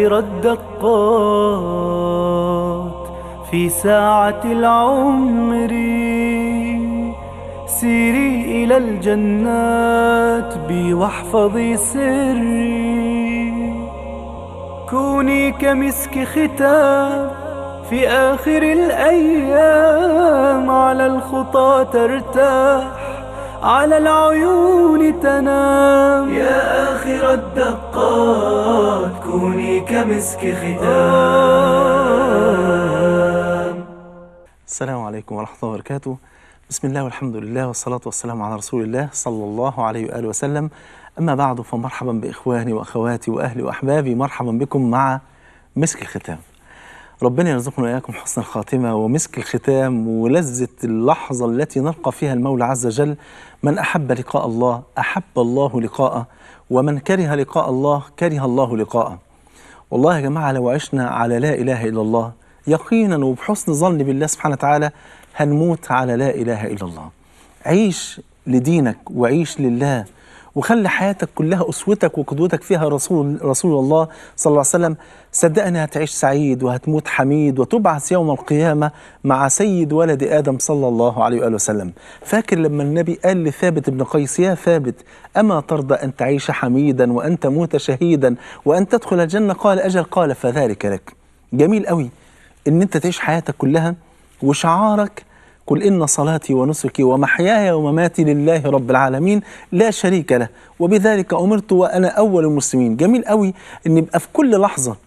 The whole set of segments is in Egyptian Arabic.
آخر الدقات في ساعة العمر سيري إلى الجنات بي واحفظي سري كوني كمسك ختام في آخر الأيام على الخطى ترتاح على العيون تنام يا آخر الدقات كوني كمسك ختام السلام عليكم ورحمة الله وبركاته بسم الله والحمد لله والصلاة والسلام على رسول الله صلى الله عليه وآله وسلم أما بعد فمرحبا بإخواني وأخواتي وأهلي وأحبابي مرحبا بكم مع مسك الختام ربنا يرزقنا وإياكم حسن الخاتمة ومسك الختام ولذة اللحظة التي نلقى فيها المولى عز وجل من أحب لقاء الله أحب الله لقاءه ومن كره لقاء الله كره الله لقاءه والله يا جماعة لو عشنا على لا إله إلا الله يقينا وبحسن ظن بالله سبحانه وتعالى هنموت على لا إله إلا الله عيش لدينك وعيش لله وخلي حياتك كلها أسوتك وقدوتك فيها رسول رسول الله صلى الله عليه وسلم صدقني هتعيش سعيد وهتموت حميد وتبعث يوم القيامة مع سيد ولد آدم صلى الله عليه وآله وسلم فاكر لما النبي قال لثابت بن قيس يا ثابت أما ترضى أن تعيش حميدا وأن تموت شهيدا وأن تدخل الجنة قال أجل قال فذلك لك جميل قوي ان انت تعيش حياتك كلها وشعارك قل إن صلاتي ونسكي ومحياي ومماتي لله رب العالمين لا شريك له وبذلك أمرت وأنا أول المسلمين جميل قوي أن يبقى في كل لحظة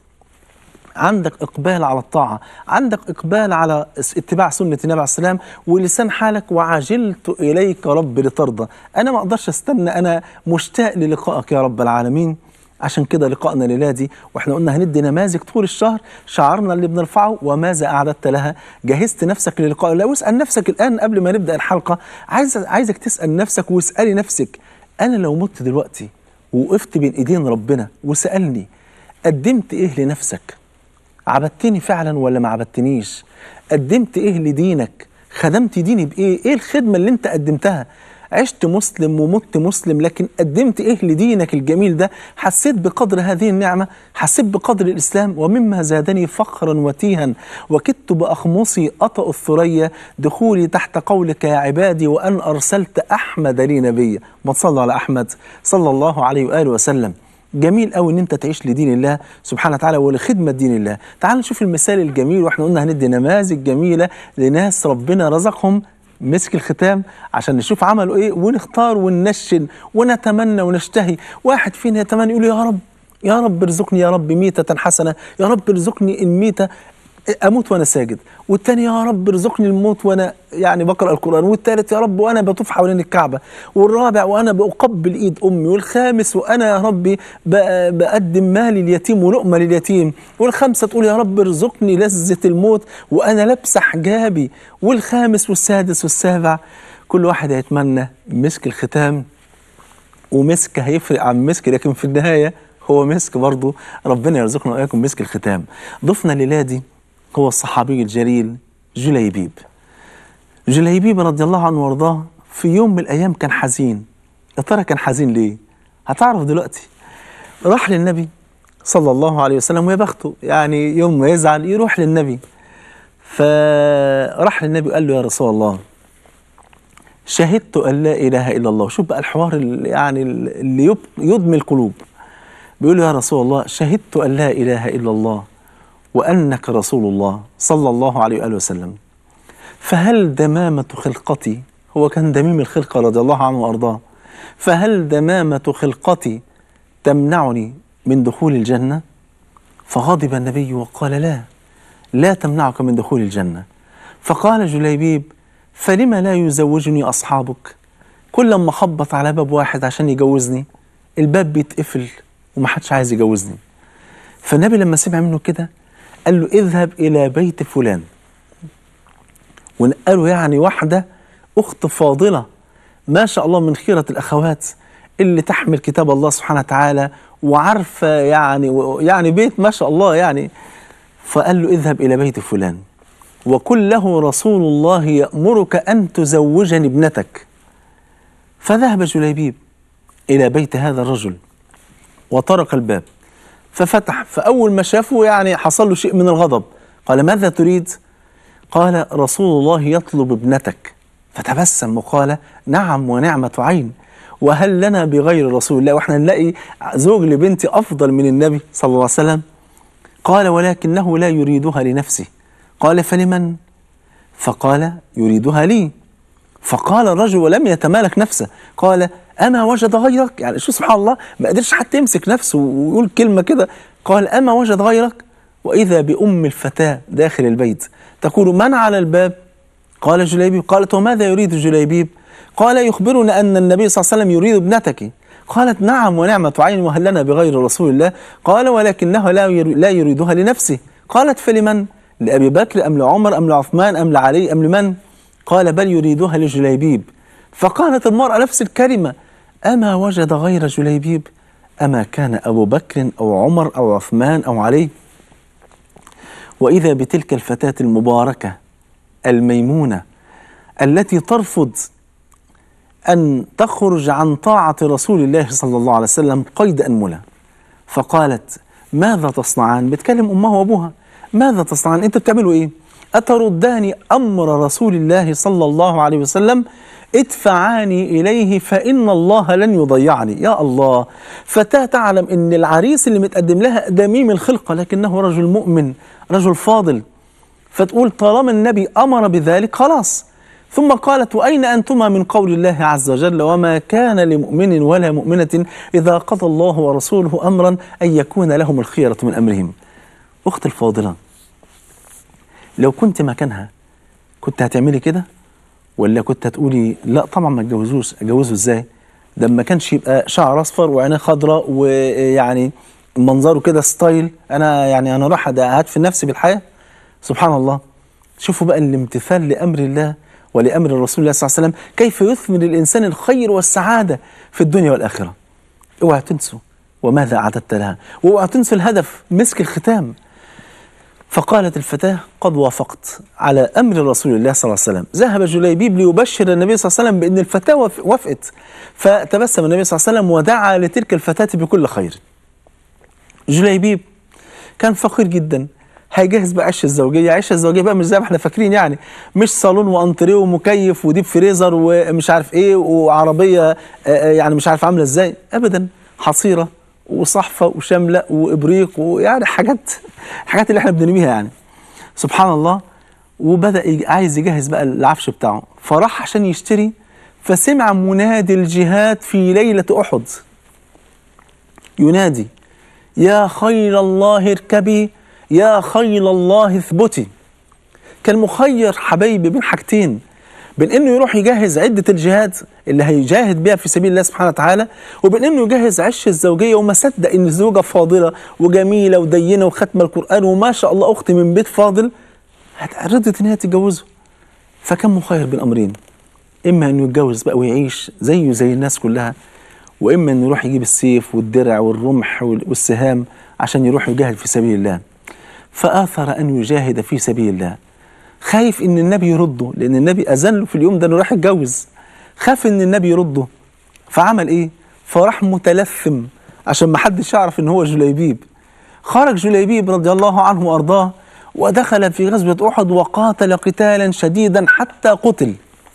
عندك إقبال على الطاعة عندك إقبال على اتباع سنة النبي عليه السلام ولسان حالك وعجلت إليك رب لترضى أنا ما أقدرش أستنى أنا مشتاق للقائك يا رب العالمين عشان كده لقائنا الليله دي واحنا قلنا هندي نماذج طول الشهر شعارنا اللي بنرفعه وماذا اعددت لها جهزت نفسك للقاء الله واسال نفسك الان قبل ما نبدا الحلقه عايز عايزك تسال نفسك واسالي نفسك انا لو مت دلوقتي ووقفت بين ايدين ربنا وسالني قدمت ايه لنفسك عبدتني فعلا ولا ما عبدتنيش قدمت ايه لدينك خدمت ديني بايه ايه الخدمه اللي انت قدمتها عشت مسلم ومت مسلم لكن قدمت ايه لدينك الجميل ده حسيت بقدر هذه النعمة حسيت بقدر الإسلام ومما زادني فخرا وتيها وكدت بأخمصي أطأ الثريا دخولي تحت قولك يا عبادي وأن أرسلت أحمد لي نبيا ما تصلوا على أحمد صلى الله عليه وآله وسلم جميل قوي ان انت تعيش لدين الله سبحانه وتعالى ولخدمه دين الله تعال نشوف المثال الجميل واحنا قلنا هندي نماذج جميله لناس ربنا رزقهم مسك الختام عشان نشوف عملوا ايه ونختار وننشن ونتمنى ونشتهي واحد فينا يتمنى يقول يا رب يا رب ارزقني يا رب ميتة حسنة يا رب ارزقني الميتة اموت وانا ساجد والتاني يا رب ارزقني الموت وانا يعني بقرا القران والتالت يا رب وانا بطوف حوالين الكعبه والرابع وانا بقبل ايد امي والخامس وانا يا ربي بقدم مالي اليتيم ولقمه لليتيم والخامسه تقول يا رب ارزقني لذه الموت وانا لابسه حجابي والخامس والسادس والسابع كل واحد هيتمنى مسك الختام ومسك هيفرق عن مسك لكن في النهايه هو مسك برضه ربنا يرزقنا واياكم مسك الختام ضفنا الليله دي هو الصحابي الجليل جليبيب جليبيب رضي الله عنه وارضاه في يوم من الايام كان حزين يا ترى كان حزين ليه هتعرف دلوقتي راح للنبي صلى الله عليه وسلم ويا بخته يعني يوم ما يزعل يروح للنبي فراح للنبي وقال له يا رسول الله شهدت ان لا اله الا الله شوف بقى الحوار اللي يعني اللي يدمي القلوب بيقول له يا رسول الله شهدت ان لا اله الا الله وأنك رسول الله صلى الله عليه وآله وسلم فهل دمامة خلقتي هو كان دميم الخلقة رضي الله عنه وأرضاه فهل دمامة خلقتي تمنعني من دخول الجنة فغضب النبي وقال لا لا تمنعك من دخول الجنة فقال جليبيب فلم لا يزوجني أصحابك كل ما خبط على باب واحد عشان يجوزني الباب بيتقفل ومحدش عايز يجوزني فالنبي لما سمع منه كده قال له اذهب إلى بيت فلان ونقله يعني واحدة أخت فاضلة ما شاء الله من خيرة الأخوات اللي تحمل كتاب الله سبحانه وتعالى وعارفة يعني يعني بيت ما شاء الله يعني فقال له اذهب إلى بيت فلان وقل له رسول الله يأمرك أن تزوجني ابنتك فذهب جليبيب إلى بيت هذا الرجل وطرق الباب ففتح فأول ما شافه يعني حصل له شيء من الغضب قال ماذا تريد؟ قال رسول الله يطلب ابنتك فتبسم وقال نعم ونعمة عين وهل لنا بغير رسول الله واحنا نلاقي زوج لبنتي أفضل من النبي صلى الله عليه وسلم قال ولكنه لا يريدها لنفسه قال فلمن؟ فقال يريدها لي فقال الرجل ولم يتمالك نفسه قال أما وجد غيرك يعني شو سبحان الله ما قدرش حتى يمسك نفسه ويقول كلمة كده قال أما وجد غيرك وإذا بأم الفتاة داخل البيت تقول من على الباب قال جليبيب قالت وماذا يريد جليبيب قال يخبرنا أن النبي صلى الله عليه وسلم يريد ابنتك قالت نعم ونعمة عين وهل لنا بغير رسول الله قال ولكنه لا لا يريدها لنفسه قالت فلمن لأبي بكر أم لعمر أم لعثمان أم لعلي أم لمن قال بل يريدها لجليبيب فقالت المرأة نفس الكلمة أما وجد غير جليبيب أما كان أبو بكر أو عمر أو عثمان أو علي وإذا بتلك الفتاة المباركة الميمونة التي ترفض أن تخرج عن طاعة رسول الله صلى الله عليه وسلم قيد أنملة فقالت ماذا تصنعان بتكلم أمها وأبوها ماذا تصنعان أنت بتعملوا إيه أتردان أمر رسول الله صلى الله عليه وسلم ادفعاني إليه فإن الله لن يضيعني يا الله فتاة تعلم أن العريس اللي متقدم لها دميم الخلقة لكنه رجل مؤمن رجل فاضل فتقول طالما النبي أمر بذلك خلاص ثم قالت وأين أنتما من قول الله عز وجل وما كان لمؤمن ولا مؤمنة إذا قضى الله ورسوله أمرا أن يكون لهم الخيرة من أمرهم أخت الفاضلة لو كنت مكانها كنت هتعملي كده ولا كنت هتقولي لا طبعا ما اتجوزوش اتجوزه ازاي ده ما كانش يبقى شعر اصفر وعينيه خضراء ويعني منظره كده ستايل انا يعني انا راح هدفن نفسي بالحياه سبحان الله شوفوا بقى الامتثال لامر الله ولامر الرسول الله صلى الله عليه وسلم كيف يثمر الانسان الخير والسعاده في الدنيا والاخره اوعى تنسوا وماذا اعددت لها واوعى تنسوا الهدف مسك الختام فقالت الفتاة قد وافقت على أمر رسول الله صلى الله عليه وسلم ذهب جليبيب ليبشر النبي صلى الله عليه وسلم بأن الفتاة وافقت فتبسم النبي صلى الله عليه وسلم ودعا لتلك الفتاة بكل خير جليبيب كان فقير جدا هيجهز بقى عشه الزوجيه عشه الزوجيه بقى مش زي ما احنا فاكرين يعني مش صالون وانتريه ومكيف وديب فريزر ومش عارف ايه وعربيه يعني مش عارف عامله ازاي ابدا حصيره وصحفه وشمله وابريق ويعني حاجات الحاجات اللي احنا بنرميها يعني سبحان الله وبدا عايز يجهز بقى العفش بتاعه فراح عشان يشتري فسمع منادي الجهاد في ليله احد ينادي يا خيل الله اركبي يا خيل الله اثبتي كان مخير حبايبي بين حاجتين بين انه يروح يجهز عده الجهاد اللي هيجاهد بيها في سبيل الله سبحانه وتعالى وبين انه يجهز عش الزوجيه وما صدق ان الزوجه فاضله وجميله ودينه وختمه القران وما شاء الله اختي من بيت فاضل رضت ان هي تتجوزه فكان مخير بين امرين اما انه يتجوز بقى ويعيش زيه زي الناس كلها واما انه يروح يجيب السيف والدرع والرمح والسهام عشان يروح يجاهد في سبيل الله فآثر أن يجاهد في سبيل الله خايف ان النبي يرده لان النبي اذن له في اليوم ده انه راح يتجوز خاف ان النبي يرده فعمل ايه فراح متلثم عشان ما حدش يعرف ان هو جليبيب خرج جليبيب رضي الله عنه وارضاه ودخل في غزوة أحد وقاتل قتالا شديدا حتى قتل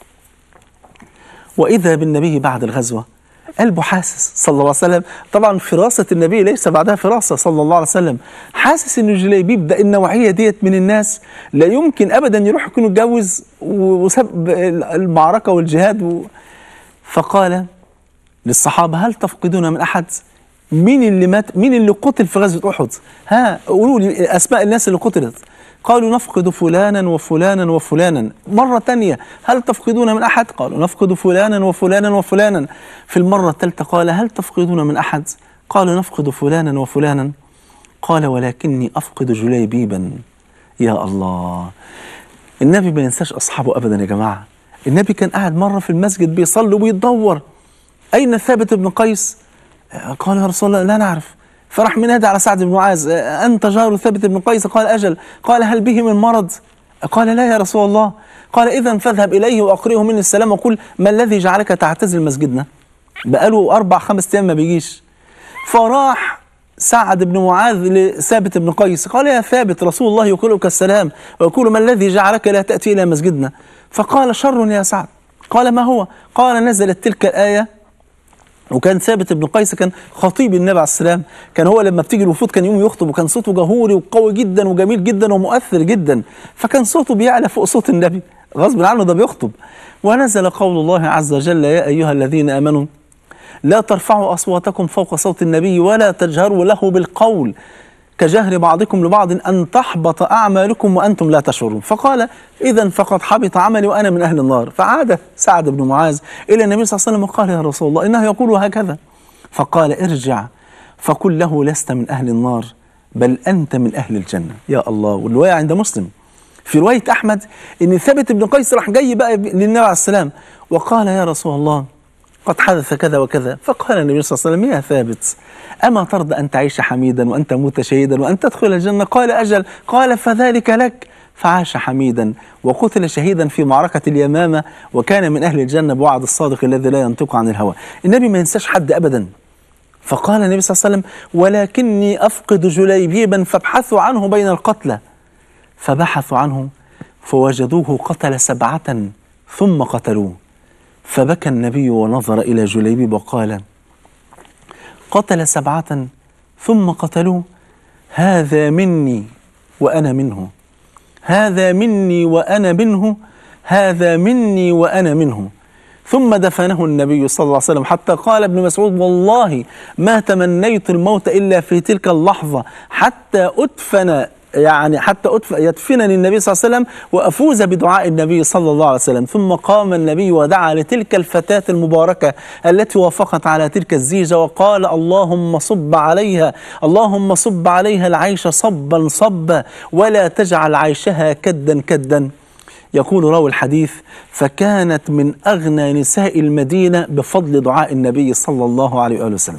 وإذا بالنبي بعد الغزوة قلبه حاسس صلى الله عليه وسلم طبعا فراسة النبي ليس بعدها فراسة صلى الله عليه وسلم حاسس ان جليبيب ده النوعية ديت من الناس لا يمكن ابدا يروح يكون اتجوز وساب المعركة والجهاد و... فقال للصحابة هل تفقدون من احد مين اللي مات مين اللي قتل في غزوة احد ها قولوا لي اسماء الناس اللي قتلت قالوا نفقد فلانا وفلانا وفلانا مرة تانية هل تفقدون من أحد قالوا نفقد فلانا وفلانا وفلانا في المرة الثالثة قال هل تفقدون من أحد قالوا نفقد فلانا وفلانا قال ولكني أفقد جليبيبا يا الله النبي ما ينساش أصحابه أبدا يا جماعة النبي كان قاعد مرة في المسجد بيصلي وبيدور أين ثابت بن قيس قال يا رسول الله لا نعرف فراح منادى على سعد بن معاذ أنت جار ثابت بن قيس قال أجل قال هل به من مرض قال لا يا رسول الله قال إذا فاذهب إليه وأقرئه مني السلام وقل ما الذي جعلك تعتزل مسجدنا بقاله أربع خمس أيام ما بيجيش فراح سعد بن معاذ لثابت بن قيس قال يا ثابت رسول الله يقولك السلام ويقول ما الذي جعلك لا تأتي إلى مسجدنا فقال شر يا سعد قال ما هو قال نزلت تلك الآية وكان ثابت بن قيس كان خطيب النبي عليه السلام كان هو لما بتيجي الوفود كان يقوم يخطب وكان صوته جهوري وقوي جدا وجميل جدا ومؤثر جدا فكان صوته بيعلى فوق صوت النبي غصب عنه ده بيخطب ونزل قول الله عز وجل يا أيها الذين آمنوا لا ترفعوا أصواتكم فوق صوت النبي ولا تجهروا له بالقول كجهر بعضكم لبعض أن تحبط أعمالكم وأنتم لا تشعرون فقال إذا فقد حبط عملي وأنا من أهل النار فعاد سعد بن معاذ إلى النبي صلى الله عليه وسلم وقال يا رسول الله إنه يقول هكذا فقال ارجع فقل له لست من أهل النار بل أنت من أهل الجنة يا الله والرواية عند مسلم في رواية أحمد إن ثابت بن قيس راح جاي بقى للنبي عليه السلام وقال يا رسول الله قد حدث كذا وكذا فقال النبي صلى الله عليه وسلم يا ثابت أما ترضى أن تعيش حميدا وأن تموت شهيدا وأن تدخل الجنة قال أجل قال فذلك لك فعاش حميدا وقتل شهيدا في معركة اليمامة وكان من أهل الجنة بوعد الصادق الذي لا ينطق عن الهوى النبي ما ينساش حد أبدا فقال النبي صلى الله عليه وسلم ولكني أفقد جليبيبا فابحثوا عنه بين القتلى فبحثوا عنه فوجدوه قتل سبعة ثم قتلوه فبكى النبي ونظر إلى جليبيب وقال قتل سبعة ثم قتلوه هذا مني وأنا منه هذا مني وأنا منه هذا مني وأنا منه ثم دفنه النبي صلى الله عليه وسلم حتى قال ابن مسعود والله ما تمنيت الموت إلا في تلك اللحظة حتى أدفن يعني حتى أدف- يدفنني النبي صلى الله عليه وسلم وأفوز بدعاء النبي صلى الله عليه وسلم ثم قام النبي ودعا لتلك الفتاة المباركة التي وافقت على تلك الزيجة وقال اللهم صب عليها اللهم صب عليها العيش صبا صبا ولا تجعل عيشها كدا كدا يقول راوي الحديث فكانت من أغنى نساء المدينة بفضل دعاء النبي صلى الله عليه وآله وسلم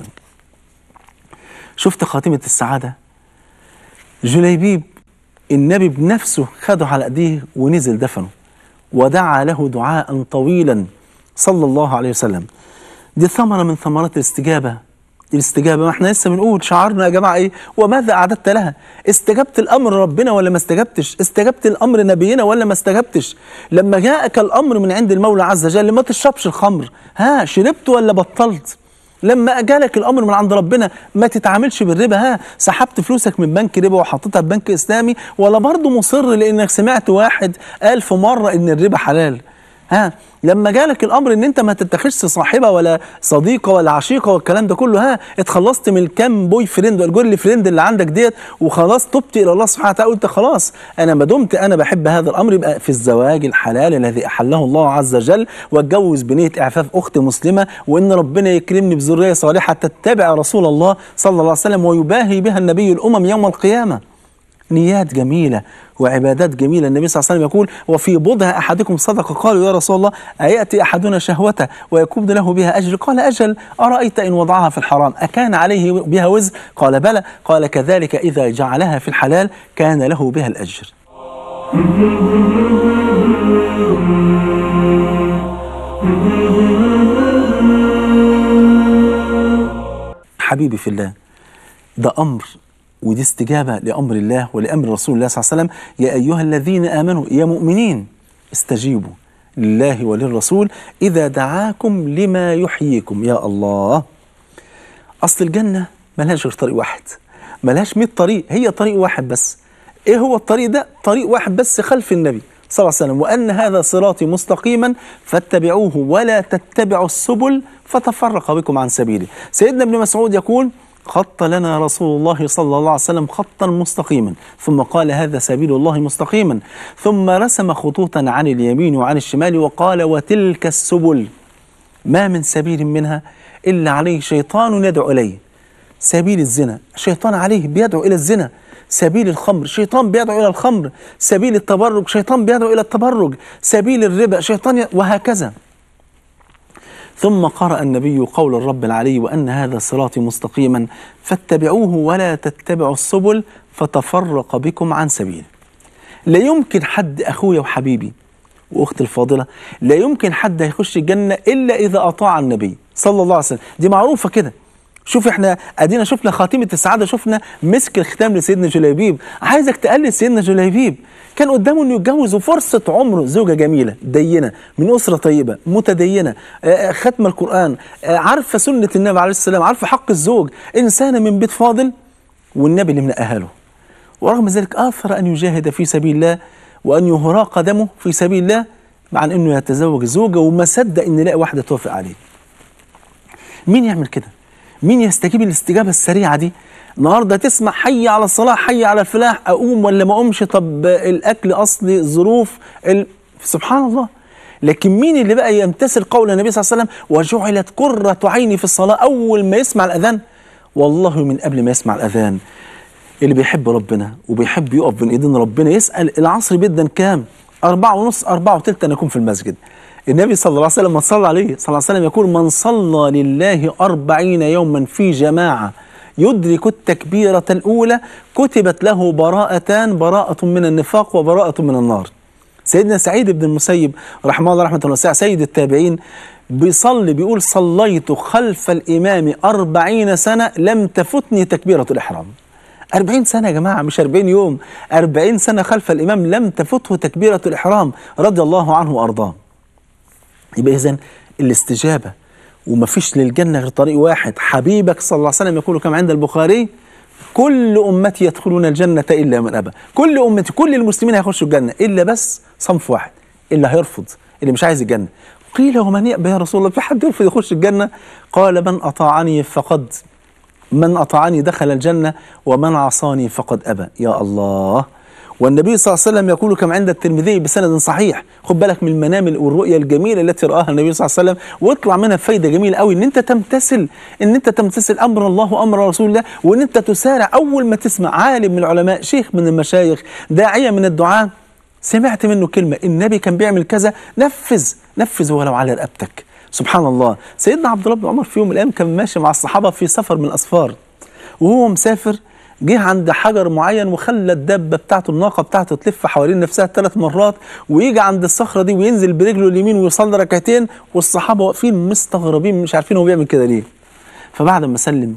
شفت خاتمة السعادة جليبيب النبي بنفسه خده على ايديه ونزل دفنه ودعا له دعاء طويلا صلى الله عليه وسلم دي ثمرة من ثمرات الاستجابة الاستجابة ما احنا لسه بنقول شعارنا يا جماعة ايه وماذا أعددت لها استجبت الأمر ربنا ولا ما استجبتش استجبت الأمر نبينا ولا ما استجبتش لما جاءك الأمر من عند المولى عز وجل ما تشربش الخمر ها شربت ولا بطلت لما جالك الامر من عند ربنا ما تتعاملش بالربا ها سحبت فلوسك من بنك ربا وحطيتها في بنك اسلامي ولا برضه مصر لانك سمعت واحد قال في مره ان الربا حلال ها لما جالك الامر ان انت ما تتخذش صاحبه ولا صديقه ولا عشيقه والكلام ده كله ها اتخلصت من الكام بوي فريند والجيرل فريند اللي عندك ديت وخلاص تبت الى الله سبحانه وتعالى قلت خلاص انا ما دمت انا بحب هذا الامر يبقى في الزواج الحلال الذي احله الله عز وجل واتجوز بنيه اعفاف اخت مسلمه وان ربنا يكرمني بذريه صالحه تتبع رسول الله صلى الله عليه وسلم ويباهي بها النبي الامم يوم القيامه نيات جميلة وعبادات جميلة النبي صلى الله عليه وسلم يقول وفي بضع أحدكم صدقة قالوا يا رسول الله أيأتي أحدنا شهوته ويكون له بها أجر قال أجل أرأيت إن وضعها في الحرام أكان عليه بها وزر قال بلى قال كذلك إذا جعلها في الحلال كان له بها الأجر حبيبي في الله ده أمر ودي استجابة لأمر الله ولأمر رسول الله صلى الله عليه وسلم يا أيها الذين آمنوا يا مؤمنين استجيبوا لله وللرسول إذا دعاكم لما يحييكم يا الله أصل الجنة ملهاش غير طريق واحد ملهاش 100 طريق هي طريق واحد بس إيه هو الطريق ده؟ طريق واحد بس خلف النبي صلى الله عليه وسلم وأن هذا صراطي مستقيما فاتبعوه ولا تتبعوا السبل فتفرق بكم عن سبيله سيدنا ابن مسعود يقول خط لنا رسول الله صلى الله عليه وسلم خطا مستقيما ثم قال هذا سبيل الله مستقيما ثم رسم خطوطا عن اليمين وعن الشمال وقال وتلك السبل ما من سبيل منها إلا عليه شيطان يدعو إليه سبيل الزنا شيطان عليه بيدعو إلى الزنا سبيل الخمر شيطان بيدعو إلى الخمر سبيل التبرج شيطان بيدعو إلى التبرج سبيل الربا شيطان ي... وهكذا ثم قرأ النبي قول الرب العلي وأن هذا صراطي مستقيما فاتبعوه ولا تتبعوا السبل فتفرق بكم عن سبيله لا يمكن حد أخويا وحبيبي واختي الفاضله لا يمكن حد هيخش الجنه الا اذا اطاع النبي صلى الله عليه وسلم دي معروفه كده شوف احنا ادينا شفنا خاتمه السعاده شفنا مسك الختام لسيدنا جليبيب عايزك تقلد سيدنا جليبيب كان قدامه انه يتجوز وفرصه عمره زوجه جميله دينه من اسره طيبه متدينه آه، ختم القران آه، عارفه سنه النبي عليه السلام عارفه حق الزوج انسانه من بيت فاضل والنبي اللي منقاها له ورغم ذلك آثر أن يجاهد في سبيل الله وأن يهراق دمه في سبيل الله مع أنه يتزوج زوجة وما صدق أن يلاقي واحدة توافق عليه مين يعمل كده مين يستجيب الاستجابة السريعة دي النهاردة تسمع حي على الصلاة حي على الفلاح أقوم ولا ما أقومش طب الأكل أصلي الظروف ال... سبحان الله لكن مين اللي بقى يمتثل قول النبي صلى الله عليه وسلم وجعلت قرة عيني في الصلاة أول ما يسمع الأذان والله من قبل ما يسمع الأذان اللي بيحب ربنا وبيحب يقف بين ايدين ربنا يسال العصر بدا كام؟ أربعة ونص أربعة وثلث أنا أكون في المسجد النبي صلى الله عليه وسلم من صلى عليه صلى الله عليه وسلم يقول من صلى لله أربعين يوما في جماعة يدرك التكبيرة الأولى كتبت له براءتان براءة من النفاق وبراءة من النار سيدنا سعيد بن المسيب رحمه الله رحمة واسعة سيد التابعين بيصلي بيقول صليت خلف الإمام أربعين سنة لم تفتني تكبيرة الإحرام أربعين سنة يا جماعة مش أربعين يوم أربعين سنة خلف الإمام لم تفته تكبيرة الإحرام رضي الله عنه وأرضاه يبقى إذن الاستجابة ومفيش للجنة غير طريق واحد حبيبك صلى الله عليه وسلم يقول كما عند البخاري كل أمتي يدخلون الجنة إلا من أبى كل أمتي كل المسلمين هيخشوا الجنة إلا بس صنف واحد اللي هيرفض اللي مش عايز الجنة قيل ومن يأبى يا رسول الله في حد يرفض يخش الجنة قال من أطاعني فقد من أطاعني دخل الجنة ومن عصاني فقد أبى يا الله والنبي صلى الله عليه وسلم يقول كما عند الترمذي بسند صحيح خد بالك من المنام والرؤيا الجميله التي راها النبي صلى الله عليه وسلم واطلع منها فايده جميله قوي ان انت تمتثل ان انت تمتثل امر الله وامر رسول الله وان انت تسارع اول ما تسمع عالم من العلماء شيخ من المشايخ داعيه من الدعاء سمعت منه كلمه النبي كان بيعمل كذا نفذ نفذ ولو على رقبتك سبحان الله سيدنا عبد الله بن عمر في يوم من الايام كان ماشي مع الصحابه في سفر من الاسفار وهو مسافر جه عند حجر معين وخلى الدبه بتاعته الناقه بتاعته تلف حوالين نفسها ثلاث مرات ويجي عند الصخره دي وينزل برجله اليمين ويصلي ركعتين والصحابه واقفين مستغربين مش عارفين هو بيعمل كده ليه فبعد ما سلم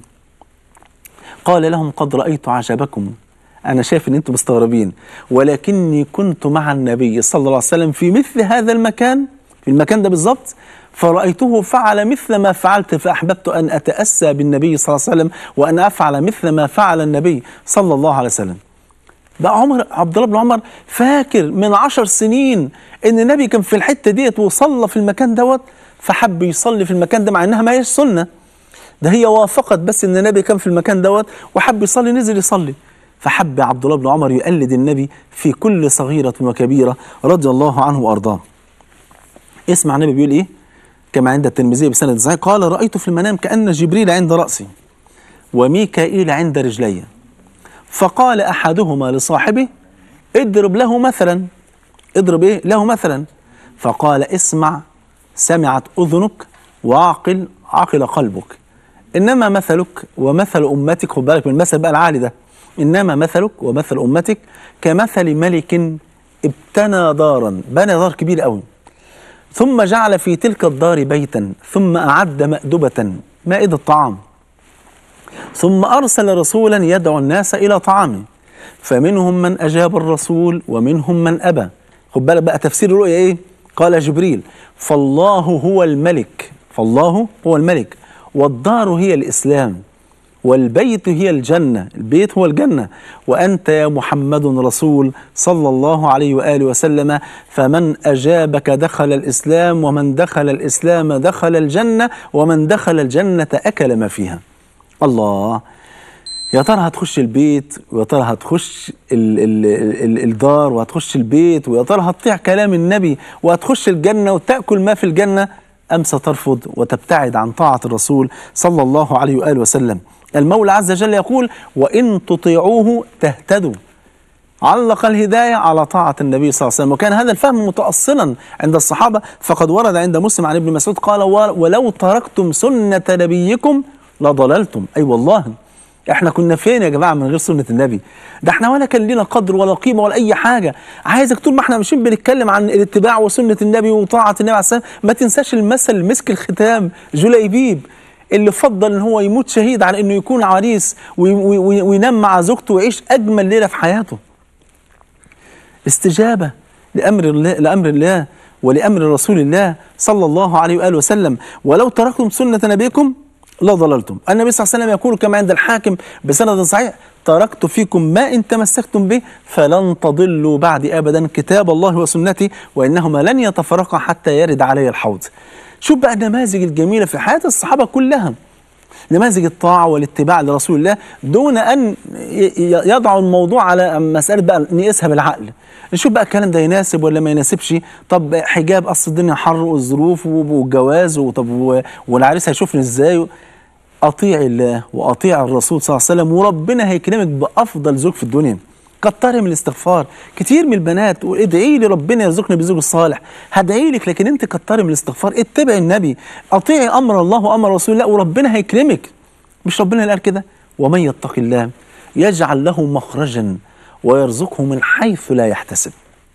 قال لهم قد رايت عجبكم انا شايف ان انتم مستغربين ولكني كنت مع النبي صلى الله عليه وسلم في مثل هذا المكان في المكان ده بالظبط فرأيته فعل مثل ما فعلت فأحببت أن أتأسى بالنبي صلى الله عليه وسلم وأن أفعل مثل ما فعل النبي صلى الله عليه وسلم بقى عمر عبد الله بن عمر فاكر من عشر سنين ان النبي كان في الحته ديت وصلى في المكان دوت فحب يصلي في المكان ده مع انها ما هيش سنه ده هي وافقت بس ان النبي كان في المكان دوت وحب يصلي نزل يصلي فحب عبد الله بن عمر يقلد النبي في كل صغيره وكبيره رضي الله عنه وارضاه اسمع النبي بيقول ايه كما عند الترمذي بسند صحيح قال رأيت في المنام كأن جبريل عند رأسي وميكائيل عند رجلي فقال أحدهما لصاحبه اضرب له مثلا اضرب ايه له مثلا فقال اسمع سمعت أذنك وعقل عقل قلبك إنما مثلك ومثل أمتك خد بالك من المثل بقى العالي ده إنما مثلك ومثل أمتك كمثل ملك ابتنى دارا بنى دار كبير قوي ثم جعل في تلك الدار بيتا ثم أعد مأدبة مائدة طعام ثم أرسل رسولا يدعو الناس إلى طعامه فمنهم من أجاب الرسول ومنهم من أبى خد بالك بقى تفسير الرؤيا إيه قال جبريل فالله هو الملك فالله هو الملك والدار هي الإسلام والبيت هي الجنة البيت هو الجنة وأنت يا محمد رسول صلى الله عليه وآله وسلم فمن أجابك دخل الإسلام ومن دخل الإسلام دخل الجنة ومن دخل الجنة أكل ما فيها الله يا ترى هتخش البيت ويا ترى هتخش ال ال ال الدار وهتخش البيت ويا ترى هتطيع كلام النبي وهتخش الجنة وتأكل ما في الجنة أم سترفض وتبتعد عن طاعة الرسول صلى الله عليه وآله وسلم المولى عز وجل يقول وإن تطيعوه تهتدوا علق الهداية على طاعة النبي صلى الله عليه وسلم وكان هذا الفهم متأصلا عند الصحابة فقد ورد عند مسلم عن ابن مسعود قال ولو تركتم سنة نبيكم لضللتم أي أيوة والله احنا كنا فين يا جماعه من غير سنه النبي ده احنا ولا كان لنا قدر ولا قيمه ولا اي حاجه عايزك طول ما احنا ماشيين بنتكلم عن الاتباع وسنه النبي وطاعه النبي عليه السلام ما تنساش المثل مسك الختام جليبيب اللي فضل ان هو يموت شهيد على انه يكون عريس وي- وي- وي- وينام مع زوجته ويعيش اجمل ليله في حياته استجابة لأمر الله لأمر الله ولأمر رسول الله صلى الله عليه وآله وسلم ولو تركتم سنة نبيكم لضللتم النبي صلى الله عليه وسلم يقول كما عند الحاكم بسند صحيح تركت فيكم ما إن تمسكتم به فلن تضلوا بعد أبدا كتاب الله وسنتي وإنهما لن يتفرقا حتى يرد علي الحوض شوف بقى النماذج الجميلة في حياة الصحابة كلها نماذج الطاعة والاتباع لرسول الله دون أن ي- ي- يضعوا الموضوع على مسألة بقى نقيسها بالعقل نشوف بقى الكلام ده يناسب ولا ما يناسبش طب حجاب أصل الدنيا حر والظروف والجواز وطب و- والعريس هيشوفني إزاي أطيع الله وأطيع الرسول صلى الله عليه وسلم وربنا هيكرمك بأفضل زوج في الدنيا كتري من الاستغفار كتير من البنات تقول ادعي لي ربنا يرزقني بزوج الصالح هدعي لك لكن انت كتري من الاستغفار اتبعي النبي اطيعي امر الله وامر رسول الله وربنا هيكرمك مش ربنا اللي قال كده ومن يتق الله يجعل له مخرجا ويرزقه من حيث لا يحتسب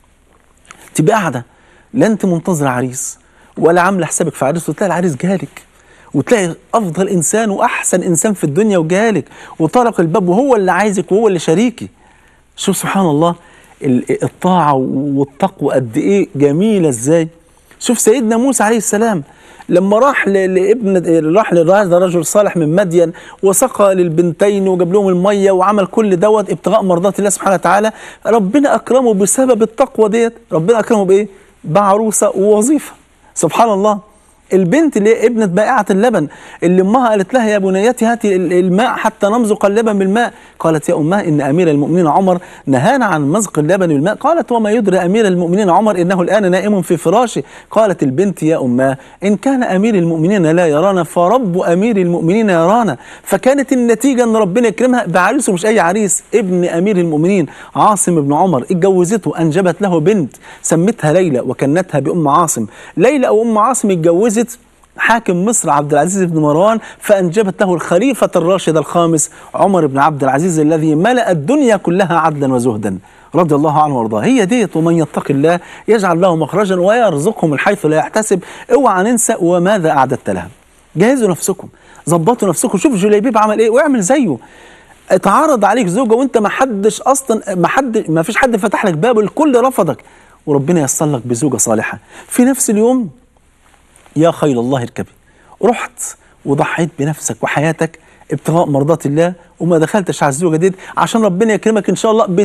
تبقى قاعده لا انت منتظره عريس ولا عامله حسابك في عريس وتلاقي العريس جالك وتلاقي افضل انسان واحسن انسان في الدنيا وجالك وطرق الباب وهو اللي عايزك وهو اللي شريكي شوف سبحان الله ال- الطاعة والتقوى قد إيه جميلة إزاي شوف سيدنا موسى عليه السلام لما راح ل- لابن راح لهذا رجل صالح من مدين وسقى للبنتين وجاب لهم الميه وعمل كل دوت ابتغاء مرضات الله سبحانه وتعالى ربنا اكرمه بسبب التقوى ديت ربنا اكرمه بايه؟ بعروسه ووظيفه سبحان الله البنت اللي هي ابنة بائعة اللبن اللي امها قالت لها يا بنيتي هاتي ال- الماء حتى نمزق اللبن بالماء قالت يا امها ان امير المؤمنين عمر نهانا عن مزق اللبن بالماء قالت وما يدري امير المؤمنين عمر انه الان نائم في فراشه قالت البنت يا امها ان كان امير المؤمنين لا يرانا فرب امير المؤمنين يرانا فكانت النتيجه ان ربنا يكرمها بعريس ومش اي عريس ابن امير المؤمنين عاصم بن عمر اتجوزته انجبت له بنت سمتها ليلى وكنتها بام عاصم ليلى او ام عاصم اتجوزت حاكم مصر عبد العزيز بن مروان فانجبت له الخليفه الراشد الخامس عمر بن عبد العزيز الذي ملا الدنيا كلها عدلا وزهدا رضي الله عنه وارضاه هي ديت ومن يتق الله يجعل له مخرجا ويرزقه من حيث لا يحتسب اوعى ننسى وماذا اعددت لها جهزوا نفسكم ظبطوا نفسكم شوف جليبيب عمل ايه واعمل زيه اتعرض عليك زوجه وانت ما حدش اصلا ما حد ما فيش حد فتح لك باب الكل رفضك وربنا ييسر لك بزوجه صالحه في نفس اليوم يا خيل الله اركبي رحت وضحيت بنفسك وحياتك ابتغاء مرضات الله وما دخلتش على الزوجه دي عشان ربنا يكرمك ان شاء الله ب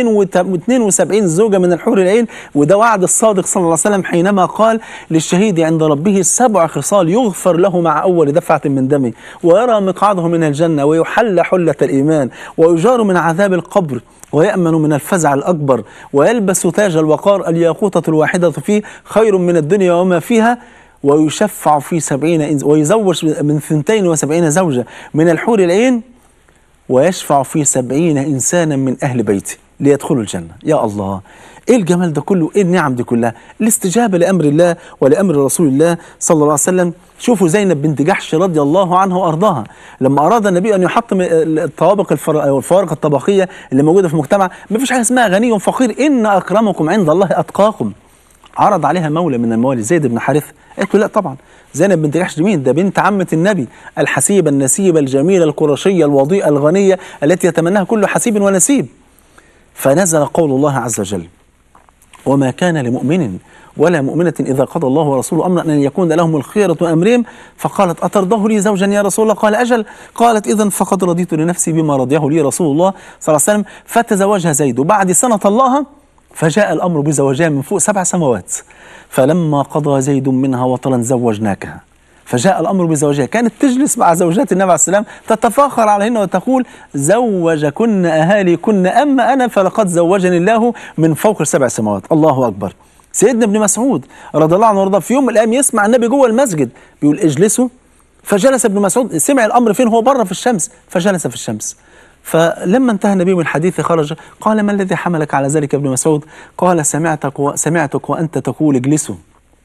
72 زوجه من الحور العين وده وعد الصادق صلى الله عليه وسلم حينما قال للشهيد عند ربه سبع خصال يغفر له مع اول دفعه من دمه ويرى مقعده من الجنه ويحل حله الايمان ويجار من عذاب القبر ويأمن من الفزع الأكبر ويلبس تاج الوقار الياقوتة الواحدة فيه خير من الدنيا وما فيها ويشفع في سبعين إنس ويزوج من ثنتين وسبعين زوجة من الحور العين ويشفع في سبعين إنسانا من أهل بيته ليدخلوا الجنة يا الله إيه الجمال ده كله إيه النعم دي كلها الاستجابة لأمر الله ولأمر رسول الله صلى الله عليه وسلم شوفوا زينب بنت جحش رضي الله عنها وأرضاها لما أراد النبي أن يحطم الطوابق الفر- أو الفوارق الطبقية اللي موجودة في المجتمع ما فيش حاجة اسمها غني وفقير إن أكرمكم عند الله أتقاكم عرض عليها مولى من الموالي زيد بن حارثة قالت له لا طبعا زينب بنت جحش دي مين ده بنت عمة النبي الحسيبة النسيبة الجميلة القرشية الوضيئة الغنية التي يتمناها كل حسيب ونسيب فنزل قول الله عز وجل وما كان لمؤمن ولا مؤمنة إذا قضى الله ورسوله أمرا أن يكون لهم الخيرة من أمرهم فقالت أترضاه لي زوجا يا رسول الله قال أجل قالت إذا فقد رضيت لنفسي بما رضيه لي رسول الله صلى الله عليه وسلم فتزوجها زيد وبعد سنة طلقها فجاء الأمر بزواجها من فوق سبع سماوات فلما قضى زيد منها وطرا زوجناكها فجاء الامر بزوجها كانت تجلس مع زوجات النبي عليه السلام تتفاخر عليهن وتقول زوجكن اهاليكن اما انا فلقد زوجني الله من فوق السبع سماوات الله اكبر سيدنا ابن مسعود رضي الله عنه وارضاه في يوم من الايام يسمع النبي جوه المسجد بيقول اجلسوا فجلس ابن مسعود سمع الامر فين هو بره في الشمس فجلس في الشمس فلما انتهى النبي من حديثه خرج قال ما الذي حملك على ذلك يا ابن مسعود قال سمعتك و... سمعتك وانت تقول اجلسوا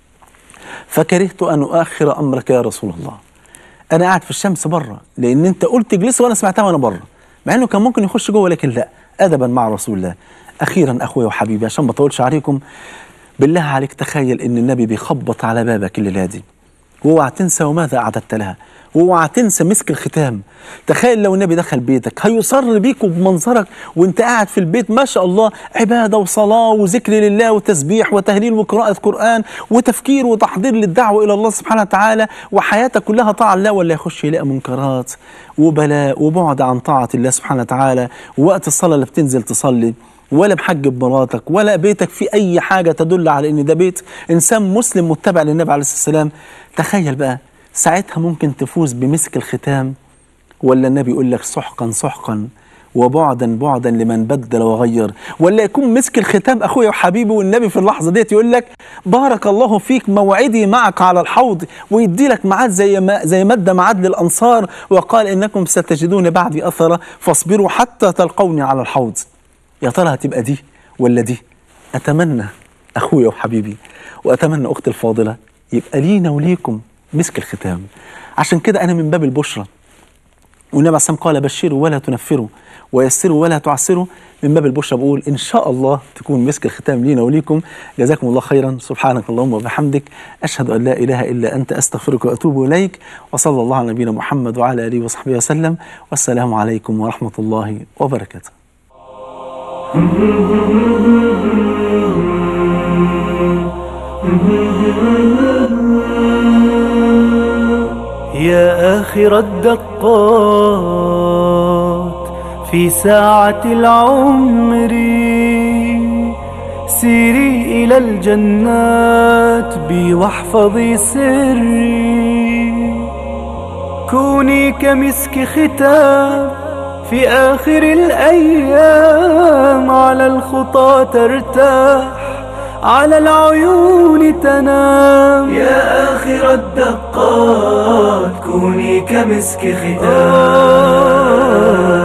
فكرهت ان اؤخر امرك يا رسول الله انا قاعد في الشمس بره لان انت قلت اجلسوا وانا سمعتها وانا بره مع انه كان ممكن يخش جوه لكن لا ادبا مع رسول الله اخيرا اخويا وحبيبي عشان ما اطولش عليكم بالله عليك تخيل ان النبي بيخبط على بابك الليله دي واوعى تنسى وماذا أعددت لها واوعى تنسى مسك الختام تخيل لو النبي دخل بيتك هيصر بيك وبمنظرك وانت قاعد في البيت ما شاء الله عبادة وصلاة وذكر لله وتسبيح وتهليل وقراءة قرآن وتفكير وتحضير للدعوة إلى الله سبحانه وتعالى وحياتك كلها طاعة الله ولا يخش يلاقي منكرات وبلاء وبعد عن طاعة الله سبحانه وتعالى ووقت الصلاة اللي بتنزل تصلي ولا محجب مراتك ولا بيتك في أي حاجة تدل على إن ده بيت إنسان مسلم متبع للنبي عليه الصلاة والسلام تخيل بقى ساعتها ممكن تفوز بمسك الختام ولا النبي يقول لك سحقا سحقا وبعدا بعدا لمن بدل وغير ولا يكون مسك الختام اخويا وحبيبي والنبي في اللحظه ديت يقول لك بارك الله فيك موعدي معك على الحوض ويدي لك ميعاد زي ما زي ما ادى ميعاد للانصار وقال انكم ستجدون بعدي اثرا فاصبروا حتى تلقوني على الحوض يا ترى هتبقى دي ولا دي اتمنى اخويا وحبيبي واتمنى اختي الفاضله يبقى لينا وليكم مسك الختام عشان كده انا من باب البشرى والنبي عليه الصلاه والسلام قال بشروا ولا تنفروا ويسروا ولا تعسروا من باب البشرى بقول ان شاء الله تكون مسك الختام لينا وليكم جزاكم الله خيرا سبحانك اللهم وبحمدك اشهد ان لا اله الا انت استغفرك واتوب اليك وصلى الله على نبينا محمد وعلى اله وصحبه وسلم والسلام عليكم ورحمه الله وبركاته يا آخر الدقات في ساعة العمر سيري إلى الجنات بي واحفظي سري كوني كمسك ختام في آخر الأيام على الخطى ترتاح على العيون تنام يا آخر الدقات كوني كمسك ختام